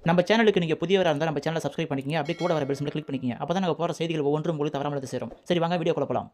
நம்ம சேனலுக்கு நீங்கள் புதியவராக இருந்தால் நம்ம சேனலை சப்ஸ்கிரைப் பண்ணிக்கங்க அப்படியே கூட வர பெல் சிம்பிளை கிளிக் பண்ணிக்கங்க அப்போ தான் நாங்கள் போகிற செய்திகள் ஒவ்வொன்றும் உங்களுக்கு தவறாமல் வந்து சேரும் சரி வாங்க வீடியோ குழப்பலாம்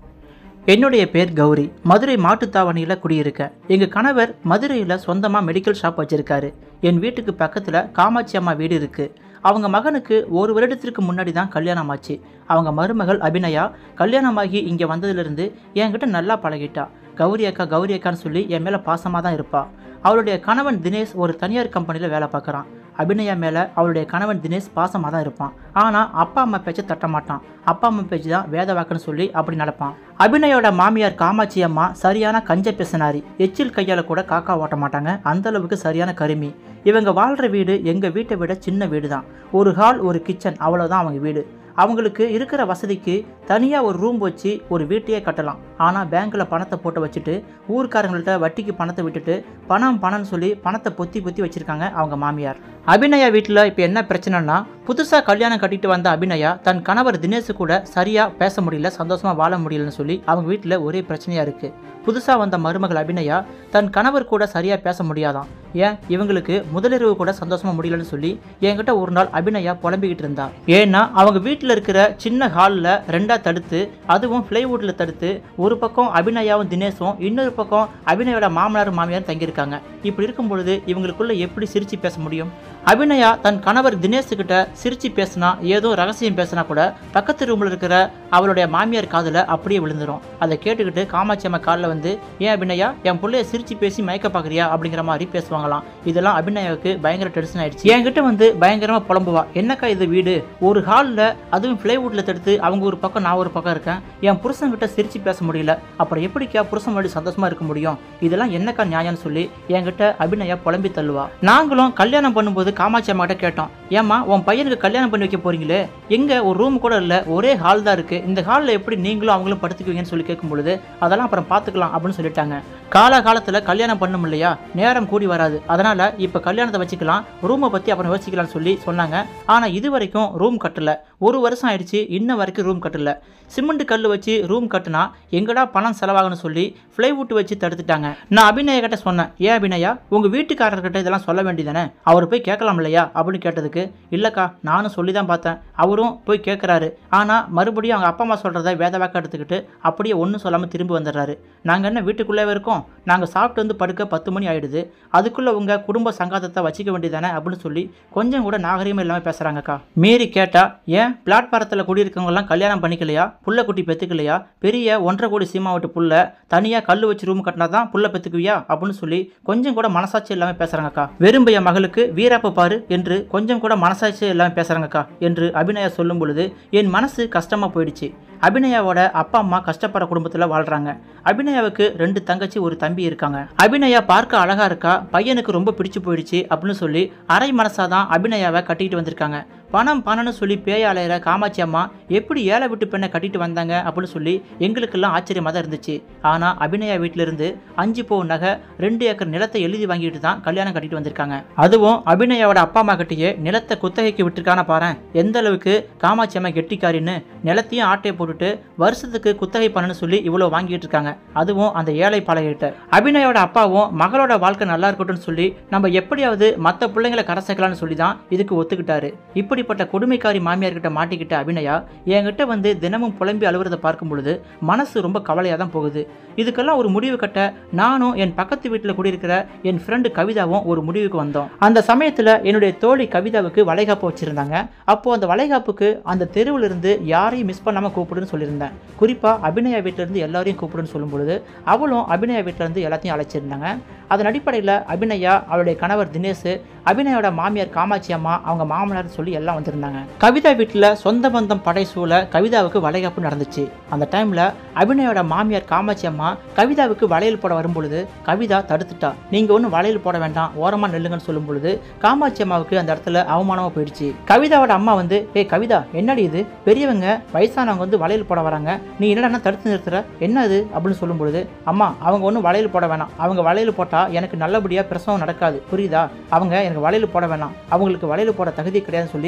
என்னுடைய பேர் கௌரி மதுரை மாட்டுத்தாவணியில் குடியிருக்கேன் எங்கள் கணவர் மதுரையில் சொந்தமாக மெடிக்கல் ஷாப் வச்சுருக்காரு என் வீட்டுக்கு பக்கத்தில் காமாட்சி அம்மா வீடு இருக்குது அவங்க மகனுக்கு ஒரு வருடத்திற்கு முன்னாடி தான் கல்யாணம் ஆச்சு அவங்க மருமகள் அபிநயா கல்யாணமாகி இங்கே வந்ததுலேருந்து என்கிட்ட நல்லா பழகிட்டா கௌரி அக்கா கௌரி அக்கான்னு சொல்லி என் மேலே பாசமாக தான் இருப்பா அவளுடைய கணவன் தினேஷ் ஒரு தனியார் கம்பெனியில் வேலை பார்க்குறான் அபிநயா மேலே அவளுடைய கணவன் தினேஷ் பாசமாக தான் இருப்பான் ஆனால் அப்பா அம்மா பேச்சை தட்ட மாட்டான் அப்பா அம்மா பேச்சு தான் வேத வாக்குன்னு சொல்லி அப்படி நடப்பான் அபிநயோட மாமியார் காமாட்சி அம்மா சரியான கஞ்ச பிசனாரி எச்சில் கையால் கூட காக்கா ஓட்ட மாட்டாங்க அந்த அளவுக்கு சரியான கருமி இவங்க வாழ்கிற வீடு எங்கள் வீட்டை விட சின்ன வீடு தான் ஒரு ஹால் ஒரு கிச்சன் அவ்வளோதான் அவங்க வீடு அவங்களுக்கு இருக்கிற வசதிக்கு தனியாக ஒரு ரூம் வச்சு ஒரு வீட்டையே கட்டலாம் ஆனால் பேங்க்கில் பணத்தை போட்டு வச்சுட்டு ஊர்க்காரங்கள்ட்ட வட்டிக்கு பணத்தை விட்டுட்டு பணம் பணம்னு சொல்லி பணத்தை பொத்தி பொத்தி வச்சுருக்காங்க அவங்க மாமியார் அபிநயா வீட்டில் இப்போ என்ன பிரச்சனைனா புதுசாக கல்யாணம் கட்டிட்டு வந்த அபிநயா தன் கணவர் தினேஷ் கூட சரியாக பேச முடியல சந்தோஷமாக வாழ முடியலன்னு சொல்லி அவங்க வீட்டில் ஒரே பிரச்சனையாக இருக்குது புதுசாக வந்த மருமகள் அபிநயா தன் கணவர் கூட சரியாக பேச முடியாதாம் ஏன் இவங்களுக்கு முதலிரவு கூட சந்தோஷமாக முடியலன்னு சொல்லி என்கிட்ட ஒரு நாள் அபிநயா புலம்பிக்கிட்டு இருந்தா ஏன்னா அவங்க வீட்டில் இருக்கிற சின்ன ஹாலில் ரெண்டாக தடுத்து அதுவும் ஃப்ளைவுட்டில் தடுத்து ஒரு பக்கம் அபிநயாவும் தினேஷும் இன்னொரு பக்கம் அபிநயோட மாமனார் மாமியார் தங்கியிருக்காங்க இப்படி இருக்கும் பொழுது இவங்களுக்குள்ள எப்படி சிரிச்சு பேச முடியும் அபிநயா தன் கணவர் தினேஷுக்கிட்ட சிரிச்சு பேசினா ஏதோ ரகசியம் பேசினா கூட பக்கத்து ரூமில் இருக்கிற அவளுடைய மாமியார் காதில் அப்படியே விழுந்துரும் அதை கேட்டுக்கிட்டு காமாட்சி அம்மா காலில் வந்து ஏன் அபிநயா என் பிள்ளைய சிரிச்சு பேசி மயக்க பார்க்குறியா அப்படிங்கிற மாதிரி பேசுவாங்களாம் இதெல்லாம் அபிநயாவுக்கு பயங்கர டென்ஷன் ஆயிடுச்சு என்கிட்ட வந்து பயங்கரமாக புலம்புவா என்னக்கா இது வீடு ஒரு ஹாலில் அதுவும் ஃப்ளைவுட்டில் தடுத்து அவங்க ஒரு பக்கம் நான் ஒரு பக்கம் இருக்கேன் என் புருஷன்கிட்ட சிரிச்சு பேச முடியல அப்புறம் எப்படிக்கா புருஷன் மறுபடி சந்தோஷமா இருக்க முடியும் இதெல்லாம் என்னக்கா நியாயம்னு சொல்லி என்கிட்ட அபிநயா புலம்பி தள்ளுவா நாங்களும் கல்யாணம் பண்ணும்போது காமாட்சி அம்மா கிட்ட கேட்டோம் ஏம்மா உன் பையனுக்கு கல்யாணம் பண்ணி வைக்க போறீங்களே எங்க ஒரு ரூம் கூட இல்லை ஒரே ஹால் தான் இருக்கு இந்த ஹாலில் எப்படி நீங்களும் அவங்களும் படுத்துக்குவீங்கன்னு சொல்லி கேட்கும் பொழுது அதெல்லாம் அப்புறம் பார்த்துக்கலாம் அப்படின்னு சொல்லிட்டாங்க காலகாலத்தில் கல்யாணம் பண்ணும் இல்லையா நேரம் கூடி வராது அதனால இப்போ கல்யாணத்தை வச்சுக்கலாம் ரூமை பற்றி அப்புறம் யோசிக்கலாம்னு சொல்லி சொன்னாங்க ஆனால் இது வரைக்கும் ரூம் கட்டல ஒரு வருஷம் ஆயிடுச்சு இன்ன வரைக்கும் ரூம் கட்டல சிமெண்ட் கல் வச்சு ரூம் கட்டினா எங்கடா பணம் செலவாகணும்னு சொல்லி ஃப்ளைவுட் வச்சு தடுத்துட்டாங்க நான் அபிநய கிட்ட சொன்னேன் ஏன் அபிநயா உங்கள் வீட்டுக்காரர்கிட்ட இதெல்லாம் சொல்ல வேண்டியதானே அவர் போய் கேட்கலாம் இல்லையா அப்படின்னு கேட்டதுக்கு இல்லைக்கா நானும் சொல்லி தான் பார்த்தேன் அவரும் போய் கேட்குறாரு ஆனால் மறுபடியும் அவங்க அப்பா அம்மா சொல்கிறத வேத வாக்க எடுத்துக்கிட்டு அப்படியே ஒன்றும் சொல்லாமல் திரும்பி வந்துடுறாரு நாங்கள் என்ன வீட்டுக்குள்ளேவே இருக்கோம் நாங்கள் சாப்பிட்டு வந்து படுக்க பத்து மணி ஆயிடுது அதுக்குள்ளே உங்கள் குடும்ப சங்காதத்தை வச்சுக்க வேண்டியதானே அப்படின்னு சொல்லி கொஞ்சம் கூட நாகரிகமே இல்லாமல் பேசுகிறாங்கக்கா மீறி கேட்டா ஏன் பிளாட்பாரத்தில் குடியிருக்கவங்கலாம் கல்யாணம் பண்ணிக்கலையா புள்ள குட்டி பெற்றுக்கலையா பெரிய ஒன்றரை கோடி சீமா விட்டு புள்ள தனியாக கல் வச்சு ரூம் கட்டினா தான் புள்ள பெற்றுக்குவியா அப்படின்னு சொல்லி கொஞ்சம் கூட மனசாட்சி இல்லாமல் பேசுகிறாங்கக்கா வெறும்பைய மகளுக்கு வீராப்ப பாரு என்று கொஞ்சம் கூட மனசாட்சி இல்லாமல் பேசுகிறாங்கக்கா என்று அபிநயா சொல்லும் பொழுது என் மனசு கஷ்டமாக போயிடுச்சு அபிநயாவோட அப்பா அம்மா கஷ்டப்படுற குடும்பத்தில் வாழ்கிறாங்க அபிநயாவுக்கு ரெண்டு தங்கச்சி ஒரு தம்பி இருக்காங்க அபிநயா பார்க்க அழகா இருக்கா பையனுக்கு ரொம்ப பிடிச்சு போயிடுச்சு அப்படின்னு சொல்லி அரை மனசாதான் அபிநயாவை கட்டிட்டு வந்திருக்காங்க பணம் பணம்னு சொல்லி பேய அலையிற காமாட்சி அம்மா எப்படி ஏழை விட்டு பெண்ணை கட்டிட்டு வந்தாங்க அப்படின்னு சொல்லி எங்களுக்கெல்லாம் ஆச்சரியமாக தான் இருந்துச்சு ஆனால் அபிநயா வீட்டிலிருந்து அஞ்சு பவுன் நகை ரெண்டு ஏக்கர் நிலத்தை எழுதி வாங்கிட்டு தான் கல்யாணம் கட்டிட்டு வந்திருக்காங்க அதுவும் அபிநயாவோட அப்பா அம்மா கிட்டேயே நிலத்தை குத்தகைக்கு விட்டுருக்கான பாரு எந்த அளவுக்கு காமாட்சி அம்மா கெட்டிக்காரின்னு நிலத்தையும் ஆட்டையை போட்டுட்டு வருஷத்துக்கு குத்தகை பண்ணணும்னு சொல்லி இவ்வளோ வாங்கிட்டு இருக்காங்க அதுவும் அந்த ஏழை பாளையிட்ட அபிநயோட அப்பாவும் மகளோட வாழ்க்கை நல்லா இருக்கட்டும்னு சொல்லி நம்ம எப்படியாவது மற்ற பிள்ளைங்களை கரை சேர்க்கலாம்னு சொல்லி தான் இதுக்கு ஒத்துக்கிட்டாரு இப்படிப்பட்ட கொடுமைக்காரி மாமியார் கிட்ட மாட்டிக்கிட்ட அபிநயா என்கிட்ட வந்து தினமும் புலம்பி அழுவுறதை பார்க்கும் பொழுது மனசு ரொம்ப கவலையாக தான் போகுது இதுக்கெல்லாம் ஒரு முடிவு கட்ட நானும் என் பக்கத்து வீட்டில் குடியிருக்கிற என் ஃப்ரெண்டு கவிதாவும் ஒரு முடிவுக்கு வந்தோம் அந்த சமயத்தில் என்னுடைய தோழி கவிதாவுக்கு வளைகாப்பு வச்சுருந்தாங்க அப்போது அந்த வளைகாப்புக்கு அந்த தெருவில் இருந்து யாரையும் மிஸ் பண்ணாமல் கூப்பிடுன்னு சொல்லியிருந்தேன் குறிப்பாக அபிநயா வீட்டிலேருந்து எல்லாரையும் கூப்பிடுன்னு சொல்லும் பொழுது அவளும் அபிநயா வீட்டிலேருந்து எல்லாத்தையும் அழைச்சிருந்தாங்க அதன் அடிப்படையில் அபிநயா அவளுடைய கணவர் தினேஷ் அபிநயோட மாமியார் காமாட்சி அம்மா அவங்க மாமனார் சொல்லி எல்லாம் வந்திருந்தாங்க கவிதா வீட்டில் சொந்த பந்தம் படை சூழ கவிதாவுக்கு வளைகாப்பு நடந்துச்சு அந்த டைமில் அபிநயோட மாமியார் காமாட்சி அம்மா கவிதாவுக்கு வளையல் போட வரும்பொழுது கவிதா தடுத்துட்டா நீங்கள் ஒன்றும் வளையல் போட வேண்டாம் ஓரமாக நெல்லுங்கன்னு சொல்லும் பொழுது காமாட்சி அம்மாவுக்கு அந்த இடத்துல அவமானமாக போயிடுச்சு கவிதாவோட அம்மா வந்து ஏய் கவிதா என்னடி இது பெரியவங்க வயசானவங்க வந்து வளையல் போட வராங்க நீ என்னடா தடுத்து நிறுத்துற என்ன இது அப்படின்னு சொல்லும் பொழுது அம்மா அவங்க ஒன்றும் வளையல் போட வேணாம் அவங்க வளையல் போட்டால் எனக்கு நல்லபடியாக பிரசவம் நடக்காது புரியுதா அவங்க எனக்கு வளையல் போட வேணாம் அவங்களுக்கு வளையல் போட தகுதி கிடையாதுன்னு சொல்லி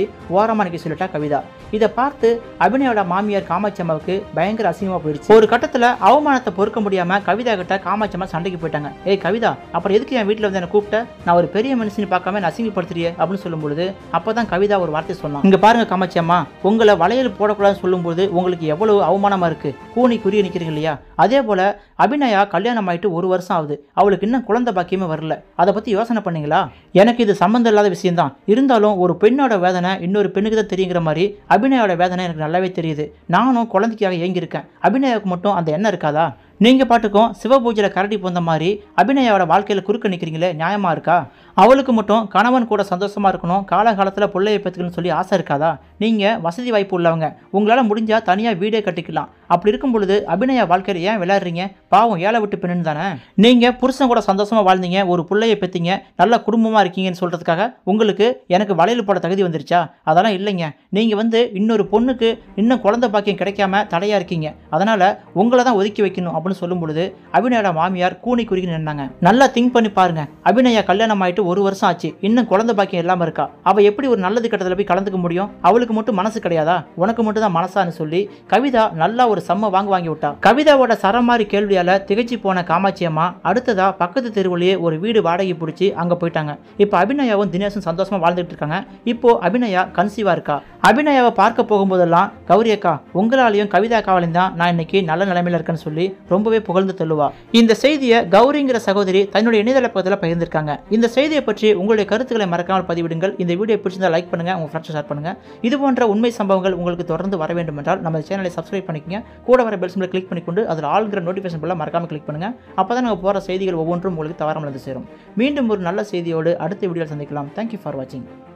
ஓரமாக நிற்க சொல்லிட்டா கவிதா இதை பார்த்து அபிநயோட மாமியார் காமாட்சி அம்மாவுக்கு பயங்கர அசிங்கமாக போயிடுச்சு ஒரு கட்டத்தில் அவமானத்தை பொறுக்க முடியாமல் கவிதா கிட்ட காமாட்சி அம்மா சண்டைக்கு போயிட்டாங்க ஏய் கவிதா அப்புறம் எதுக்கு என் வீட்டில் வந்து என்னை கூப்பிட்ட நான் ஒரு பெரிய மனுஷன் பார்க்காம என்ன அசிங்கப்படுத்துறியே அப்படின்னு சொல்லும் பொழுது அப்போ தான் கவிதா ஒரு வார்த்தை சொன்னான் இங்கே பாருங்க காமாட்சி அம்மா உங்களை வளையல் போடக்கூடாதுன்னு சொல்லும்போது உங்களுக்கு எவ்வளவு அவமானமாக இருக்குது கூனி குறிய நிற்கிறீங்க இல்லையா அதே போல் அபிநயா கல்யாணம் ஆயிட்டு ஒரு வருஷம் ஆகுது அவளுக்கு இன்னும் குழந்தை பாக்கியமே வரல அதை பற்றி யோசனை பண்ணீங்களா எனக்கு இது சம்மந்தம் இல்லாத விஷயம்தான் இருந்தாலும் ஒரு பெண்ணோட வேதனை இன்னொரு பெண்ணுக்கு தான் தெரியுங்கிற மாதிரி அபிநயோட வேதனை எனக்கு நல்லாவே தெரியுது நானும் குழந்தைக்காக ஏங்கியிருக்கேன் அபிநயாவுக்கு மட்டும் அந்த எண்ணம் இருக்காதா நீங்கள் பாட்டுக்கும் சிவபூஜையில் கரடி போந்த மாதிரி அபிநயாவோட வாழ்க்கையில் குறுக்க நிற்கிறீங்களே நியாயமாக இருக்கா அவளுக்கு மட்டும் கணவன் கூட சந்தோஷமாக இருக்கணும் காலகாலத்தில் பிள்ளையை பெற்றுக்கணும்னு சொல்லி ஆசை இருக்காதா நீங்கள் வசதி வாய்ப்பு உள்ளவங்க உங்களால் முடிஞ்சால் தனியாக வீடே கட்டிக்கலாம் அப்படி இருக்கும் பொழுது அபிநயா வாழ்க்கையில் ஏன் விளையாடுறீங்க பாவம் ஏழை விட்டு பெண்ணுன்னு தானே நீங்கள் புருஷன் கூட சந்தோஷமாக வாழ்ந்தீங்க ஒரு பிள்ளையை பெற்றீங்க நல்ல குடும்பமாக இருக்கீங்கன்னு சொல்கிறதுக்காக உங்களுக்கு எனக்கு வளையல் போட தகுதி வந்துருச்சா அதெல்லாம் இல்லைங்க நீங்கள் வந்து இன்னொரு பொண்ணுக்கு இன்னும் குழந்தை பாக்கியம் கிடைக்காம தடையாக இருக்கீங்க அதனால் உங்களை தான் ஒதுக்கி வைக்கணும் அப்படின்னு சொல்லும் பொழுது அபிநயோட மாமியார் கூனி குறுகி நின்னாங்க நல்லா திங்க் பண்ணி பாருங்க அபிநயா கல்யாணம் ஆயிட்டு ஒரு வருஷம் ஆச்சு இன்னும் குழந்தை பாக்கியம் இல்லாமல் இருக்கா அவள் எப்படி ஒரு நல்லது கட்டத்தில் போய் கலந்துக்க முடியும் அவளுக்கு மட்டும் மனசு கிடையாதா உனக்கு மட்டும் தான் மனசான்னு சொல்லி கவிதா நல்லா ஒரு செம்ம வாங்க வாங்கி விட்டா கவிதாவோட சரமாரி கேள்வியால திகைச்சு போன காமாட்சி அம்மா அடுத்ததா பக்கத்து தெருவுலயே ஒரு வீடு வாடகை பிடிச்சி அங்க போயிட்டாங்க இப்போ அபிநயாவும் தினேஷும் சந்தோஷமா வாழ்ந்துட்டு இருக்காங்க இப்போ அபிநயா கன்சீவா இருக்கா அபிநயாவை பார்க்க போகும்போதெல்லாம் கௌரி அக்கா உங்களாலையும் கவிதா அக்காவாலையும் தான் நான் இன்னைக்கு நல்ல நிலைமையில இருக்கேன்னு சொல்லி ரொம்பவே புகழ்ந்து தள்ளுவா இந்த செய்தியை கௌரிங்கிற சகோதரி தன்னுடைய இணையதள பக்கத்தில் பகிர்ந்திருக்காங்க இந்த செய்தியை பற்றி உங்களுடைய கருத்துக்களை மறக்காமல் பதிவிடுங்கள் இந்த வீடியோ பிடிச்சிருந்தா லைக் பண்ணுங்க உங்க ஃப்ரெண்ட்ஸ் ஷேர் பண்ணுங்க இது போன்ற உண்மை சம்பவங்கள் உங்களுக்கு தொடர்ந்து வர வேண்டும் என்றால் நம்ம சேனலை சப்ஸ்கிரைப் பண்ணிக்கங்க கூட வர பெல் சிம்பிளை கிளிக் பண்ணிக்கொண்டு அதில் ஆள்கிற நோட்டிஃபிகேஷன் பெல்லாம் மறக்காம கிளிக் பண்ணுங்க அப்பதான் நாங்கள் போகிற செய்திகள் ஒவ்வொன்றும் உங்களுக்கு தவறாமல் வந்து சேரும் மீண்டும் ஒரு நல்ல செய்தியோடு அடுத்த வீடியோவில் சந்திக்கலாம் தேங்க்யூ ஃபார் வாட்சிங்